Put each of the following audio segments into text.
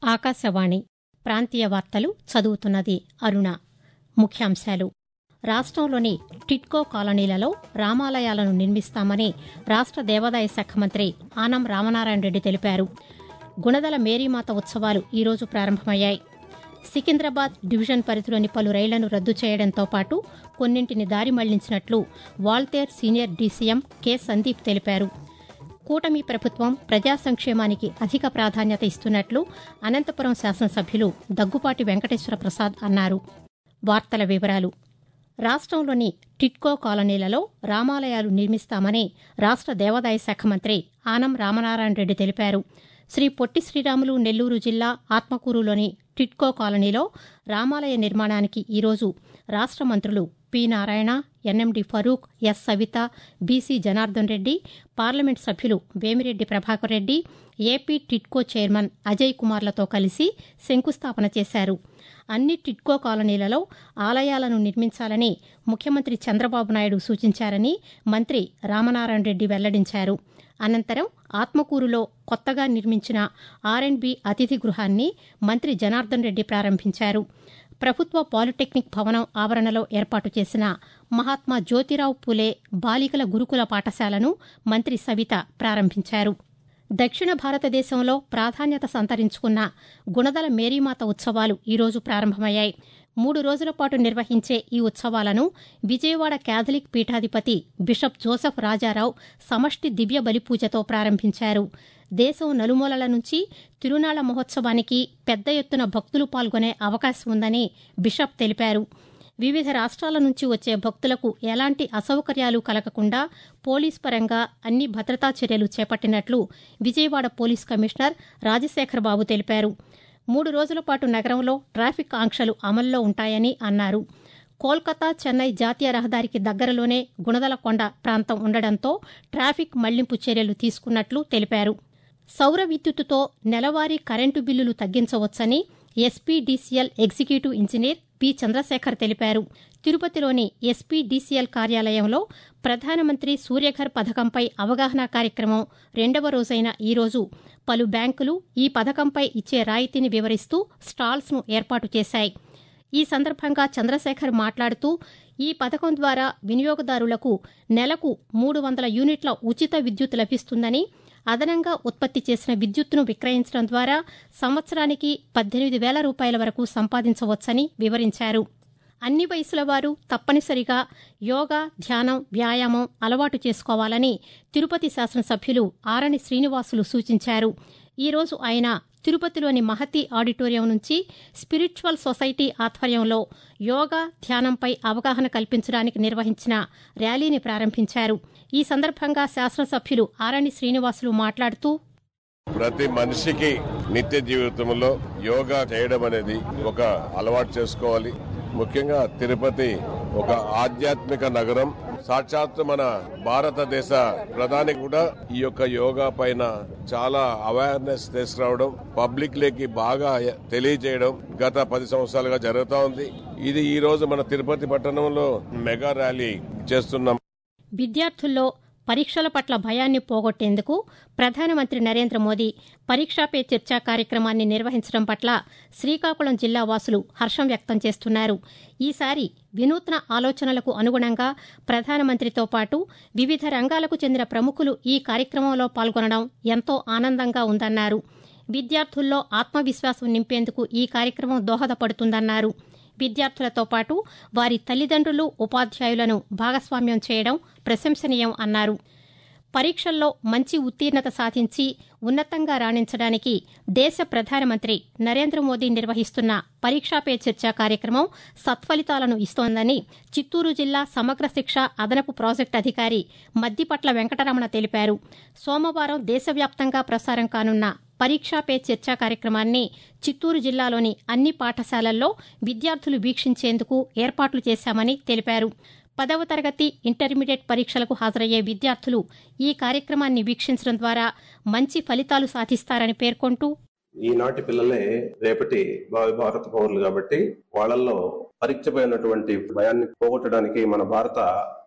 ఆకాశవాణి ప్రాంతీయ వార్తలు చదువుతున్నది అరుణ ముఖ్యాంశాలు రాష్ట్రంలోని టిడ్కో కాలనీలలో రామాలయాలను నిర్మిస్తామని రాష్ట్ర దేవాదాయ శాఖ మంత్రి ఆనం రామనారాయణ రెడ్డి తెలిపారు గుణదల మేరీమాత ఉత్సవాలు ఈరోజు ప్రారంభమయ్యాయి సికింద్రాబాద్ డివిజన్ పరిధిలోని పలు రైళ్లను రద్దు చేయడంతో పాటు కొన్నింటిని దారి మళ్లించినట్లు Waltair senior DCM K Sandeep తెలిపారు కూటమి ప్రభుత్వం ప్రజా సంక్షేమానికి అధిక ప్రాధాన్యత ఇస్తున్నట్లు అనంతపురం శాసనసభ్యులు దగ్గుపాటి వెంకటేశ్వర ప్రసాద్ అన్నారు వార్తల వివరాలు రాష్ట్రంలోని టిడ్కో కాలనీలలో రామాలయాలు నిర్మిస్తామని రాష్ట్ర దేవాదాయ శాఖ మంత్రి ఆనం రామనారాయణ రెడ్డి తెలిపారు శ్రీ పొట్టి శ్రీరాములు నెల్లూరు జిల్లా ఆత్మకూరులోని టిడ్కో కాలనీలో రామాలయ నిర్మాణానికి ఈరోజు రాష్ట్ర మంత్రులు P Narayana NMD Farooq S Savitha BC Janardhan Reddy parliament సభ్యులు వేమిరెడ్డి ప్రభాకర్ రెడ్డి ఏపీ టిడ్కో చైర్మన్ అజయ్ కుమార్లతో కలిసి శంకుస్థాపన చేశారు అన్ని టిడ్కో కాలనీలలో ఆలయాలను నిర్మించాలని ముఖ్యమంత్రి చంద్రబాబు నాయుడు సూచించారని మంత్రి రామనారాయణ రెడ్డి వెల్లడించారు అనంతరం ఆత్మకూరులో కొత్తగా నిర్మించిన ఆర్ఎండ్బి అతిథి గృహాన్ని మంత్రి జనార్దన్ రెడ్డి ప్రారంభించారు ప్రభుత్వ పాలిటెక్నిక్ భవనం ఆవరణలో ఏర్పాటు చేసిన మహాత్మా జ్యోతిరావు పూలే బాలికల గురుకుల పాఠశాలను మంత్రి సవిత ప్రారంభించారు దక్షిణ భారతదేశంలో ప్రాధాన్యత సంతరించుకున్న గుణదల మేరీమాత ఉత్సవాలు ఈరోజు ప్రారంభమయ్యాయి మూడు రోజుల పాటు నిర్వహించే ఈ ఉత్సవాలను విజయవాడ క్యాథలిక్ పీఠాధిపతి బిషప్ జోసెఫ్ రాజారావు సమష్టి దివ్య బలిపూజతో ప్రారంభించారు దేశం నలుమూలల నుంచి తిరునాళ్ల మహోత్సవానికి పెద్ద ఎత్తున భక్తులు పాల్గొనే అవకాశం ఉందని బిషప్ తెలిపారు వివిధ రాష్ట్రాల నుంచి వచ్చే భక్తులకు ఎలాంటి అసౌకర్యాలు కలగకుండా పోలీస్ పరంగా అన్ని భద్రతా చర్యలు చేపట్టినట్లు విజయవాడ పోలీస్ కమిషనర్ రాజశేఖర్ బాబు తెలిపారు మూడు రోజుల పాటు నగరంలో ట్రాఫిక్ ఆంక్షలు అమల్లో ఉంటాయని అన్నారు కోల్కతా చెన్నై జాతీయ రహదారికి దగ్గరలోనే గుణదలకొండ ప్రాంతం ఉండడంతో ట్రాఫిక్ మళ్లింపు చర్యలు తీసుకున్నట్లు తెలిపారు సౌర విద్యుత్తుతో నెలవారీ కరెంటు బిల్లులు తగ్గించవచ్చని SPDCL executive engineer P Chandrasekhar తెలిపారు తిరుపతిలోని ఎస్పీడీసీఎల్ కార్యాలయంలో ప్రధానమంత్రి సూర్యఘర్ పథకంపై అవగాహన కార్యక్రమం రెండవ రోజైన ఈరోజు పలు బ్యాంకులు ఈ పథకంపై ఇచ్చే రాయితీని వివరిస్తూ స్టాల్స్ను ఏర్పాటు చేశాయి ఈ సందర్భంగా చంద్రశేఖర్ మాట్లాడుతూ ఈ పథకం ద్వారా వినియోగదారులకు నెలకు మూడు వందల యూనిట్ల ఉచిత విద్యుత్ లభిస్తుందని అదనంగా ఉత్పత్తి చేసిన విద్యుత్తును విక్రయించడం ద్వారా సంవత్సరానికి పద్దెనిమిది వేల రూపాయల వరకు సంపాదించవచ్చని వివరించారు అన్ని వయసుల వారు తప్పనిసరిగా యోగా ధ్యానం వ్యాయామం అలవాటు చేసుకోవాలని తిరుపతి శాసనసభ్యులు ఆరణి శ్రీనివాసులు సూచించారు ఈరోజు ఆయన తిరుపతిలోని మహతి ఆడిటోరియం నుంచి స్పిరిచువల్ సొసైటీ ఆధ్వర్యంలో యోగా ధ్యానంపై అవగాహన కల్పించడానికి నిర్వహించిన ర్యాలీని ప్రారంభించారు ఈ సందర్భంగా శాసనసభ్యులు ఆరణి శ్రీనివాసులు మాట్లాడుతూ ప్రతి మనిషికి నిత్య జీవితంలో యోగా చేయడం అనేది ఒక అలవాటు చేసుకోవాలి ముఖ్యంగా తిరుపతి ఒక ఆధ్యాత్మిక నగరం సాక్షాత్తు మన భారతదేశ ప్రధాని కూడా ఈ యొక్క యోగా పైన చాలా అవేర్నెస్ తీసుకురావడం పబ్లిక్ లేకి బాగా తెలియజేయడం గత పది సంవత్సరాలుగా జరుగుతూ ఉంది ఇది ఈ రోజు మన తిరుపతి పట్టణంలో మెగా ర్యాలీ చేస్తున్నాం విద్యార్థుల్లో పరీక్షల పట్ల భయాన్ని పోగొట్టేందుకు ప్రధానమంత్రి నరేంద్ర మోదీ పరీక్షా పే చర్చ కార్యక్రమాన్ని నిర్వహించడం పట్ల శ్రీకాకుళం జిల్లా వాసులు హర్షం వ్యక్తం చేస్తున్నారు ఈసారి వినూత్న ఆలోచనలకు అనుగుణంగా ప్రధానమంత్రితో పాటు వివిధ రంగాలకు చెందిన ప్రముఖులు ఈ కార్యక్రమంలో పాల్గొనడం ఎంతో ఆనందంగా ఉందన్నారు విద్యార్థుల్లో ఆత్మవిశ్వాసం నింపేందుకు ఈ కార్యక్రమం దోహదపడుతుందన్నారు విద్యార్థులతో పాటు వారి తల్లిదండ్రులు ఉపాధ్యాయులను భాగస్వామ్యం చేయడం ప్రశంసనీయం అన్నారు పరీక్షల్లో మంచి ఉత్తీర్ణత సాధించి ఉన్నతంగా రాణించడానికి దేశ ప్రధానమంత్రి నరేంద్ర మోదీ నిర్వహిస్తున్న పరీక్షా పే చర్చ కార్యక్రమం సత్ఫలితాలను ఇస్తోందని చిత్తూరు జిల్లా సమగ్ర శిక్ష అదనపు ప్రాజెక్టు అధికారి మద్దిపట్ల వెంకటరమణ తెలిపారు సోమవారం దేశవ్యాప్తంగా ప్రసారం కానున్న పరీక్షా పే చర్చ కార్యక్రమాన్ని చిత్తూరు జిల్లాలోని అన్ని పాఠశాలల్లో విద్యార్థులు వీక్షించేందుకు ఏర్పాట్లు చేశామని తెలిపారు పదవ తరగతి ఇంటర్మీడియట్ పరీక్షలకు హాజరయ్యే విద్యార్థులు ఈ కార్యక్రమాన్ని వీక్షించడం ద్వారా మంచి ఫలితాలు సాధిస్తారని పేర్కొంటూ ఈనాటి పిల్లలే రేపటి భావి భారత పౌరులు కాబట్టి వాళ్ళల్లో పరీక్షపై ఉన్నటువంటి భయాన్ని పోగొట్టడానికి మన భారత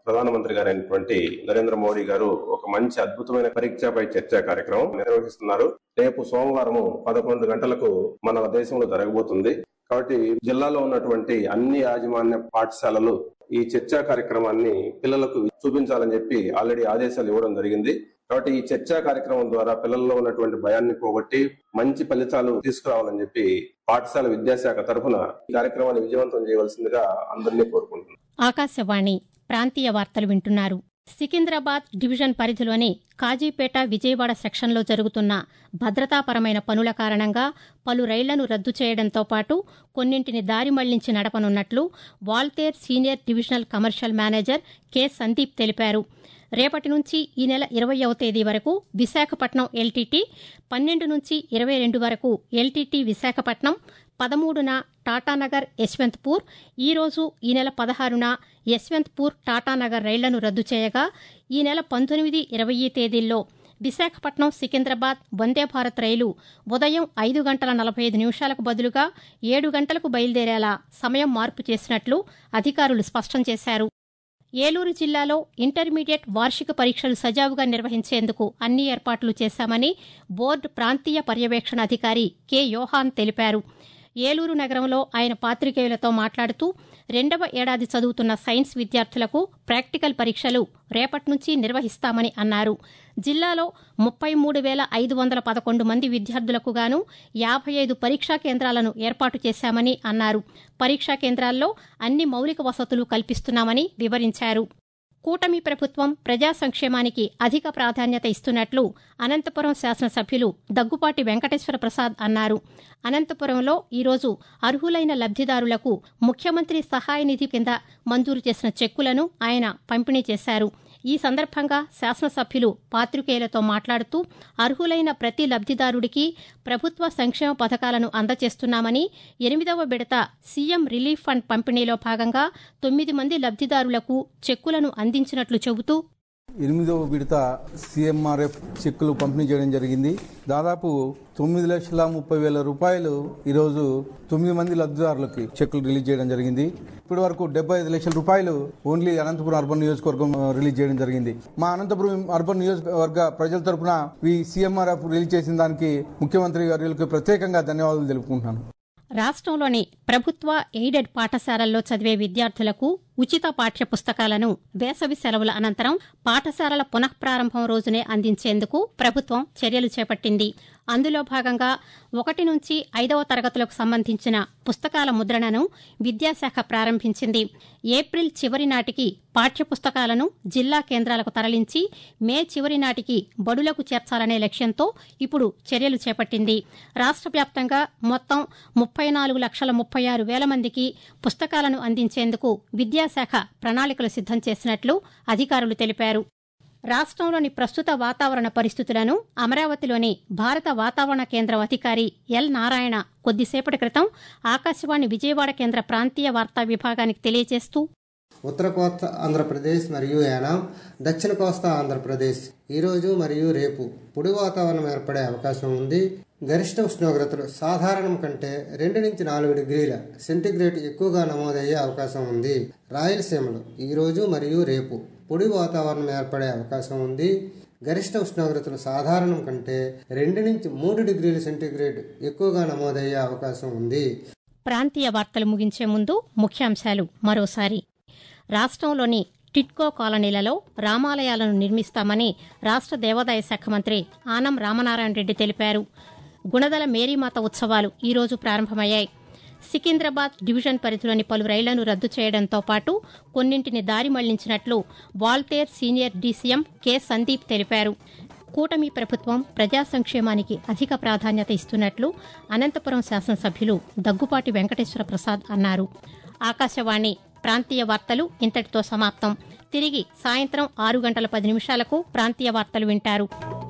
ప్రధానమంత్రి గారైనటువంటి నరేంద్ర మోడీ గారు ఒక మంచి అద్భుతమైన పరీక్షపై చర్చా కార్యక్రమం నిర్వహిస్తున్నారు రేపు సోమవారం పదకొండు గంటలకు మన దేశంలో జరగబోతుంది కాబట్టి జిల్లాలో ఉన్నటువంటి అన్ని యాజమాన్య పాఠశాలలు ఈ చర్చా కార్యక్రమాన్ని పిల్లలకు చూపించాలని చెప్పి ఆల్రెడీ ఆదేశాలు ఇవ్వడం జరిగింది కాబట్టి ఈ చర్చా కార్యక్రమం ద్వారా పిల్లల్లో ఉన్నటువంటి భయాన్ని పోగొట్టి మంచి ఫలితాలు తీసుకురావాలని చెప్పి పాఠశాల విద్యాశాఖ తరఫున ఈ కార్యక్రమాన్ని విజయవంతం చేయవలసిందిగా అందరినీ కోరుకుంటున్నాను ఆకాశవాణి ప్రాంతీయ వార్తలు వింటున్నారు సికింద్రాబాద్ డివిజన్ పరిధిలోని కాజీపేట విజయవాడ సెక్షన్లో జరుగుతున్న భద్రతాపరమైన పనుల కారణంగా పలు రైళ్లను రద్దు చేయడంతో పాటు కొన్నింటిని దారి మళ్లించి నడపనున్నట్లు Waltair senior divisional commercial manager K Sandeep తెలిపారు రేపటి నుంచి ఈ నెల ఇరవయవ తేదీ వరకు విశాఖపట్నం ఎల్టీటీ పన్నెండు నుంచి ఇరవై రెండు వరకు ఎల్టీటీ విశాఖపట్నం పదమూడున టాటానగర్ యశ్వంత్పూర్ ఈరోజు ఈ నెల పదహారున యశ్వంత్పూర్ టాటానగర్ రైళ్లను రద్దు చేయగా ఈ నెల పంతొమ్మిది ఇరవై తేదీల్లో విశాఖపట్నం సికింద్రాబాద్ వందే భారత్ రైలు ఉదయం ఐదు గంటల నలభై ఐదు నిమిషాలకు బదులుగా ఏడు గంటలకు బయలుదేరేలా సమయం మార్పు చేసినట్లు అధికారులు స్పష్టం చేశారు ఏలూరు జిల్లాలో ఇంటర్మీడియట్ వార్షిక పరీక్షలు సజావుగా నిర్వహించేందుకు అన్ని ఏర్పాట్లు చేశామని బోర్డు ప్రాంతీయ పర్యవేక్షణ అధికారి కె యోహాన్ తెలిపారు ఏలూరు నగరంలో ఆయన పాతికేయులతో మాట్లాడుతూ రెండవ ఏడాది చదువుతున్న సైన్స్ విద్యార్థులకు ప్రాక్టికల్ పరీక్షలు రేపటి నుంచి నిర్వహిస్తామని అన్నారు జిల్లాలో ముప్పై మూడు వేల ఐదు వందల పదకొండు మంది విద్యార్థులకు గాను యాభై ఐదు పరీక్షా కేంద్రాలను ఏర్పాటు చేశామని అన్నారు పరీక్షా కేంద్రాల్లో అన్ని మౌలిక వసతులు కల్పిస్తున్నామని వివరించారు కూటమి ప్రభుత్వం ప్రజా సంక్షేమానికి అధిక ప్రాధాన్యత ఇస్తున్నట్లు అనంతపురం శాసనసభ్యులు దగ్గుపాటి వెంకటేశ్వర ప్రసాద్ అన్నారు అనంతపురంలో ఈరోజు అర్హులైన లబ్దిదారులకు ముఖ్యమంత్రి సహాయ నిధి కింద మంజూరు చేసిన చెక్కులను ఆయన పంపిణీ చేశారు ఈ సందర్భంగా శాసనసభ్యులు పాతికేయులతో మాట్లాడుతూ అర్హులైన ప్రతి లబ్దిదారుడికి ప్రభుత్వ సంక్షేమ పథకాలను అందజేస్తున్నామని ఎనిమిదవ విడత సీఎం రిలీఫ్ ఫండ్ పంపిణీలో భాగంగా తొమ్మిది మంది లబ్దిదారులకు చెక్కులను అందించినట్లు చెబుతూ ఎనిమిదవ విడత సీఎంఆర్ఎఫ్ చెక్కులు పంపిణీ చేయడం జరిగింది దాదాపు తొమ్మిది లక్షల ముప్పై వేల రూపాయలు ఈరోజు తొమ్మిది మంది లబ్ధిదారులకి చెక్కులు రిలీజ్ చేయడం జరిగింది ఇప్పటి వరకు డెబ్బై ఐదు లక్షల రూపాయలు ఓన్లీ అనంతపురం అర్బన్ నియోజకవర్గం రిలీజ్ చేయడం జరిగింది మా అనంతపురం అర్బన్ నియోజకవర్గ ప్రజల తరపున ఈ సీఎంఆర్ఎఫ్ రిలీజ్ చేసిన దానికి ముఖ్యమంత్రి గారికి ప్రత్యేకంగా ధన్యవాదాలు తెలుపుకుంటున్నాను రాష్ట్రంలోని ప్రభుత్వ ఎయిడెడ్ పాఠశాలల్లో చదివే విద్యార్థులకు ఉచిత పాఠ్య పుస్తకాలను వేసవి సెలవుల అనంతరం పాఠశాలల పునఃప్రారంభం రోజునే అందించేందుకు ప్రభుత్వం చర్యలు చేపట్టింది అందులో భాగంగా ఒకటి నుంచి ఐదవ తరగతులకు సంబంధించిన పుస్తకాల ముద్రణను విద్యాశాఖ ప్రారంభించింది ఏప్రిల్ చివరి నాటికి పాఠ్య పుస్తకాలను జిల్లా కేంద్రాలకు తరలించి మే చివరి నాటికి బడులకు చేర్చాలనే లక్ష్యంతో ఇప్పుడు చర్యలు చేపట్టింది రాష్ట్ర వ్యాప్తంగా మొత్తం ముప్పై నాలుగు లక్షల ముప్పై ఆరు వేల మందికి పుస్తకాలను అందించేందుకు విద్యాశాఖ ప్రణాళికలు సిద్దం చేసినట్లు అధికారులు తెలిపారు రాష్ట్రంలోని ప్రస్తుత వాతావరణ పరిస్థితులను అమరావతిలోని భారత వాతావరణ కేంద్రం అధికారి ఎల్ నారాయణ కొద్దిసేపటి క్రితం ఆకాశవాణి విజయవాడ కేంద్ర ప్రాంతీయ వార్తా విభాగానికి తెలియజేస్తూ ఉత్తర కోస్తా ఆంధ్రప్రదేశ్ మరియు యానాం దక్షిణ కోస్తా ఆంధ్రప్రదేశ్ ఈరోజు మరియు రేపు పొడి వాతావరణం ఏర్పడే అవకాశం ఉంది గరిష్ట ఉష్ణోగ్రతలు సాధారణం కంటే రెండు నుంచి నాలుగు డిగ్రీల సెంటీగ్రేడ్ ఎక్కువగా నమోదయ్యే అవకాశం ఉంది రాయలసీమలో ఈరోజు మరియు రేపు పొడి వాతావరణం ఏర్పడే అవకాశం ఉంది గరిష్ట ఉష్ణోగ్రతలు సాధారణం కంటే రెండు నుంచి మూడు డిగ్రీల సెంటీగ్రేడ్ ఎక్కువగా నమోదయ్యే అవకాశం ఉంది ప్రాంతీయ వార్తలు ముగించే ముందు ముఖ్యాంశాలు మరోసారి రాష్ట్రంలోని టిట్కో కాలనీలలో రామాలయాలను నిర్మిస్తామని రాష్ట్ర దేవాదాయ శాఖ మంత్రి ఆనం రామనారాయణ రెడ్డి తెలిపారు గుణదల మేరీమాత ఉత్సవాలు ఈరోజు ప్రారంభమయ్యాయి సికింద్రాబాద్ డివిజన్ పరిధిలోని పలు రైళ్లను రద్దు చేయడంతో పాటు కొన్నింటిని దారి మళ్లించినట్లు Waltair senior DCM K Sandeep తెలిపారు కూటమి ప్రభుత్వం ప్రజా సంక్షేమానికి అధిక ప్రాధాన్యత ఇస్తున్నట్లు అనంతపురం శాసనసభ్యులు దగ్గుపాటి వెంకటేశ్వర ప్రసాద్ అన్నారు ఆకాశవాణి ప్రాంతీయ వార్తలు ఇంతటితో సమాప్తం తిరిగి సాయంత్రం ఆరు గంటల పది నిమిషాలకు ప్రాంతీయ వార్తలు వింటారు